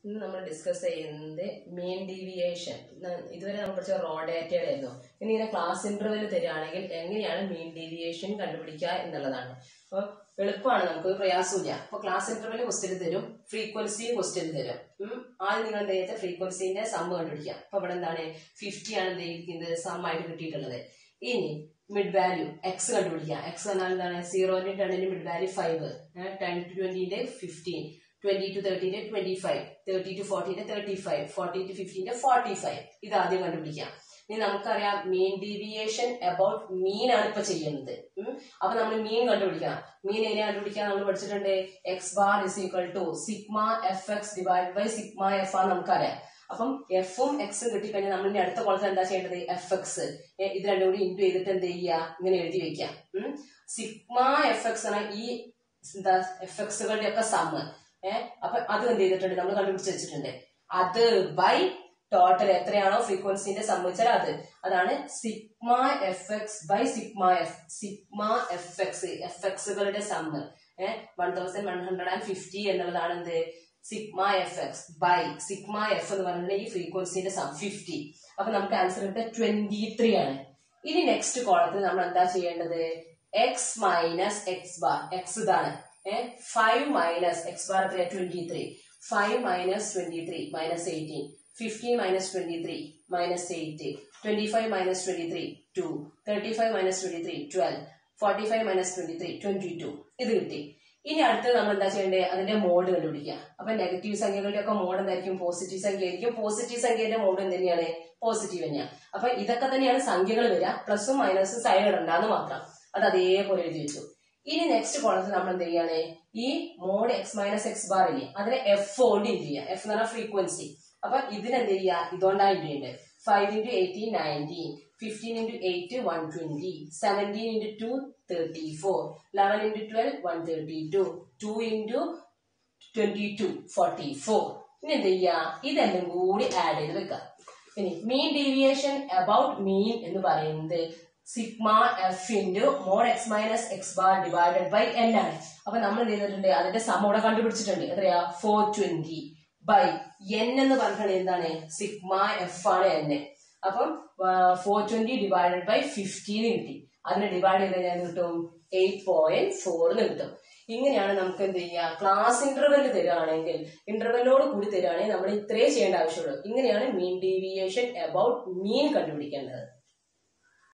ഇന്ന് നമ്മൾ ഡിസ്കസ് ചെയ്യുന്നത് മീൻ ഡീവിയേഷൻ ഇതുവരെ നമ്മൾ പഠിച്ച റോ ഡേറ്റയുടെ ആയിരുന്നു ഇനി ഇങ്ങനെ ക്ലാസ് ഇന്റർവെൽ തരികയാണെങ്കിൽ എങ്ങനെയാണ് മീൻ ഡീവിയേഷൻ കണ്ടുപിടിക്കുക എന്നുള്ളതാണ് അപ്പോൾ എളുപ്പമാണ് നമുക്ക് പ്രയാസമില്ല അപ്പോൾ ക്ലാസ് ഇന്റർവെൽ ക്വസ്റ്റ്യൻ തരും ഫ്രീക്വൻസിയും ക്വസ്റ്റ്യൻ തരും ഉം. ആദ്യം നിങ്ങൾ എന്ത് ചെയ്യുന്നത് ഫ്രീക്വൻസിന്റെ സം കണ്ടുപിടിക്കുക അപ്പൊ ഇവിടെ എന്താണ് ഫിഫ്റ്റി ആണ് എന്ത് ചെയ്തിരിക്കുന്നത് സം ആയിട്ട് കിട്ടിയിട്ടുള്ളത് ഇനി മിഡ് വാല്യൂ എക്സ് കണ്ടുപിടിക്കുക എക്സ് എന്നാൽ എന്താണ് സീറോന്റെ ടെന്നിന്റെ mid value five ten to ട്വന്റിന്റെ ഫിഫ്റ്റീൻ ട്വന്റി ടു തേർട്ടിന്റെ ട്വന്റി ഫൈവ് തേർട്ടി ടു ഫോർട്ടിന്റെ തേർട്ടി ഫൈവ് ഫോർട്ടി ടു ഫിഫ്റ്റീന്റെ ഫോർട്ടി ഫൈവ് ഇത് ആദ്യം കണ്ടുപിടിക്കാം ഇനി നമുക്കറിയാം മീൻ ഡീവിയേഷൻ അബൌട്ട് മീൻ ആണ് ഇപ്പൊ ചെയ്യുന്നത് ഉം. അപ്പൊ നമ്മൾ മീൻ കണ്ടുപിടിക്കണം മീൻ എങ്ങനെ കണ്ടുപിടിക്കാൻ നമ്മൾ പഠിച്ചിട്ടുണ്ട് X bar is equal to sigma F X divide by sigma F ആണ് നമുക്കറിയാം അപ്പം എഫും എക്സും കിട്ടിക്കഴിഞ്ഞാൽ നമ്മൾ ഇനി അടുത്ത കോളത്തിൽ എന്താ ചെയ്യേണ്ടത് എഫ് എക്സ് ഇത് രണ്ടും കൂടി ഇൻറ്റു ചെയ്തിട്ട് എന്ത് ചെയ്യുക ഇങ്ങനെ എഴുതി വെക്കാം ഉം. സിഗ്മ എഫ് എക്സ് ആണ് ഈ എന്താ എഫ് എക്സുകളുടെ ഒക്കെ സമ്മ് ഏഹ് അപ്പൊ അത് എന്ത് ചെയ്തിട്ടുണ്ട് നമ്മൾ കണ്ടുപിടിച്ച് വെച്ചിട്ടുണ്ട് അത് ബൈ ടോട്ടൽ എത്രയാണോ ഫ്രീക്വൻസിന്റെ സംഭവിച്ചാൽ അത് അതാണ് sigma F X by sigma F sigma F X F എക്സുകളുടെ sum uh one thousand one hundred and fifty എന്നുള്ളതാണ് എന്ത് sigma F X by sigma F എന്ന് പറയുന്നത് ഈ ഫ്രീക്വൻസിന്റെ സം ഫിഫ്റ്റി അപ്പൊ നമുക്ക് ആൻസർ കിട്ടുക ട്വന്റി ത്രീ ആണ് ഇനി നെക്സ്റ്റ് കോളത്തിൽ നമ്മൾ എന്താ ചെയ്യേണ്ടത് X minus X bar X ഇതാണ് ഫൈവ് മൈനസ് എക്സ് ബാർ എത്രയാ twenty three five minus twenty three minus eighteen fifteen minus twenty three minus eight twenty five minus twenty three two thirty five minus twenty three twelve forty five minus twenty three twenty two ഇത് കിട്ടി ഇനി അടുത്തത് നമ്മൾ എന്താ ചെയ്യേണ്ടത് അതിന്റെ mode കണ്ടുപിടിക്കുക അപ്പൊ നെഗറ്റീവ് സംഖ്യകളുടെ ഒക്കെ മോഡ് എന്തായിരിക്കും പോസിറ്റീവ് സംഖ്യ ആയിരിക്കും പോസിറ്റീവ് സംഖ്യയുടെ മോഡ് തന്നെയാണ് പോസിറ്റീവ് തന്നെയാണ് അപ്പൊ ഇതൊക്കെ തന്നെയാണ് സംഖ്യകൾ വരിക പ്ലസും മൈനസും സൈഡ് ഇടണ്ടെന്ന് മാത്രം അത് അതേപോലെ എഴുതി വെച്ചു ഇനി നെക്സ്റ്റ് കോളത്തിൽ നമ്മൾ എന്ത് ചെയ്യാണ് ഈ mode X minus X bar ഇല്ലേ അതിനെ എഫ് കൊണ്ട് ഇൻറ്റു ചെയ്യുക എഫ് എന്ന് പറഞ്ഞാൽ ഫ്രീക്വൻസി അപ്പൊ ഇതിനെന്ത് ചെയ്യുക ഇതുകൊണ്ടാണ് ഇൻറ്റു ചെയ്യേണ്ടത് five into eighteen nineteen fifteen into eight one twenty seventeen into two thirty four eleven into twelve one thirty two two into twenty two forty four ഇനി എന്ത് ചെയ്യുക ഇതെല്ലാം കൂടി ആഡ് ചെയ്ത് വെക്കുക ഇനി മീൻ ഡീവിയേഷൻ അബൌട്ട് മീൻ എന്ന് പറയുന്നത് sigma F into mode X minus X bar divided by N ആണ് അപ്പൊ നമ്മൾ എന്ത് ചെയ്തിട്ടുണ്ട് അതിന്റെ സം ഇവിടെ കണ്ടുപിടിച്ചിട്ടുണ്ട് എത്രയാ ഫോർ ട്വന്റി ബൈ എൻ എന്ന് പറഞ്ഞാൽ എന്താണ് സിഗ്മ എഫ് ആണ് എൻ അപ്പം four twenty divided by fifteen കിട്ടി അതിനെ ഡിവൈഡ് ചെയ്ത് കഴിഞ്ഞാൽ കിട്ടും എയ്റ്റ് പോയിന്റ് ഫോറിന് കിട്ടും ഇങ്ങനെയാണ് നമുക്ക് എന്ത് ചെയ്യുക ക്ലാസ് ഇന്റർവെൽ തരികയാണെങ്കിൽ ഇന്റർവെല്ലോട് കൂടി തരികയാണെങ്കിൽ നമ്മൾ ഇത്രേ ചെയ്യേണ്ട ആവശ്യമുള്ളൂ ഇങ്ങനെയാണ് മീൻ ഡീവിയേഷൻ അബൌട്ട് മീൻ കണ്ടുപിടിക്കേണ്ടത്